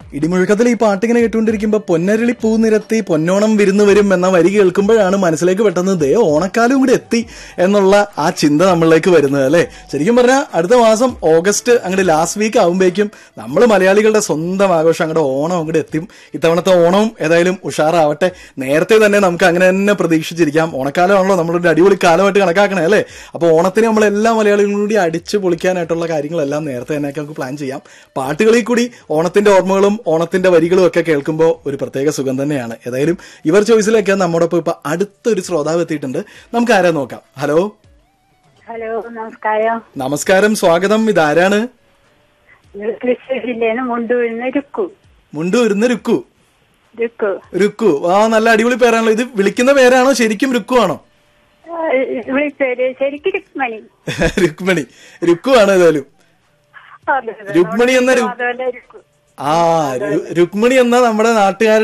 ഇടിമുഴക്കത്തിൽ ഈ പാട്ടിങ്ങനെ കേട്ടുകൊണ്ടിരിക്കുമ്പോ പൊന്നരളി പൂ നിരത്തി പൊന്നോണം വിരുന്ന് വരും എന്ന വരി കേൾക്കുമ്പോഴാണ് മനസ്സിലേക്ക് പെട്ടെന്ന് ദേ ഓണക്കാലം കൂടി എത്തി എന്നുള്ള ആ ചിന്ത നമ്മളിലേക്ക് വരുന്നത് അല്ലേ ശരിക്കും പറഞ്ഞാൽ അടുത്ത മാസം ഓഗസ്റ്റ് അങ്ങോട്ട് ലാസ്റ്റ് വീക്ക് ആകുമ്പോഴേക്കും നമ്മൾ മലയാളികളുടെ സ്വന്തം ആഘോഷം അങ്ങോട്ട് ഓണം അങ്ങോട്ട് എത്തും ഇത്തവണത്തെ ഓണവും ഏതായാലും ഉഷാറാവട്ടെ നേരത്തെ തന്നെ നമുക്ക് അങ്ങനെ തന്നെ പ്രതീക്ഷിച്ചിരിക്കാം ഓണക്കാലമാണല്ലോ നമ്മളൊരു അടിപൊളി കാലമായിട്ട് കണക്കാക്കണേ അല്ലേ അപ്പോൾ ഓണത്തിന് നമ്മൾ എല്ലാ മലയാളികളും കൂടി അടിച്ചു പൊളിക്കാനായിട്ടുള്ള കാര്യങ്ങളെല്ലാം നേരത്തെ തന്നെ നമുക്ക് പ്ലാൻ ചെയ്യാം പാട്ടുകളിൽ കൂടി ഓണത്തിന്റെ ഓർമ്മകളും ഓണത്തിന്റെ വരികളും ഒക്കെ കേൾക്കുമ്പോൾ ഒരു പ്രത്യേക സുഖം തന്നെയാണ് ഏതായാലും ഇവർ ചോയ്സിലൊക്കെ നമ്മോടൊപ്പം ഇപ്പൊ അടുത്തൊരു ശ്രോതാവ് എത്തിയിട്ടുണ്ട് നമുക്ക് ആരാ നോക്കാം ഹലോ ഹലോ നമസ്കാരം നമസ്കാരം സ്വാഗതം ഇതാരാണ് ഇത് തൃശ്ശൂർ ജില്ലയിൽ മുണ്ടൂരിന്ന് രുക്കു മുണ്ടു വരുന്ന രുക്കു രുക്കു രുക്കു ആ നല്ല അടിപൊളി പേരാണല്ലോ ഇത് വിളിക്കുന്ന പേരാണോ ശരിക്കും രുക്കു ആണോ ആ, വിളിച്ചേര് ശരിക്കും രുക്മണി രുക്മണി രുക്കു ആണ് ഏതായാലും അതെ, അതെ. രുക്മിണി എന്ന രു- അതുപോലെ രുക്കു ആ രു- രുക്മിണി എന്ന നമ്മുടെ നാട്ടുകാരുടെ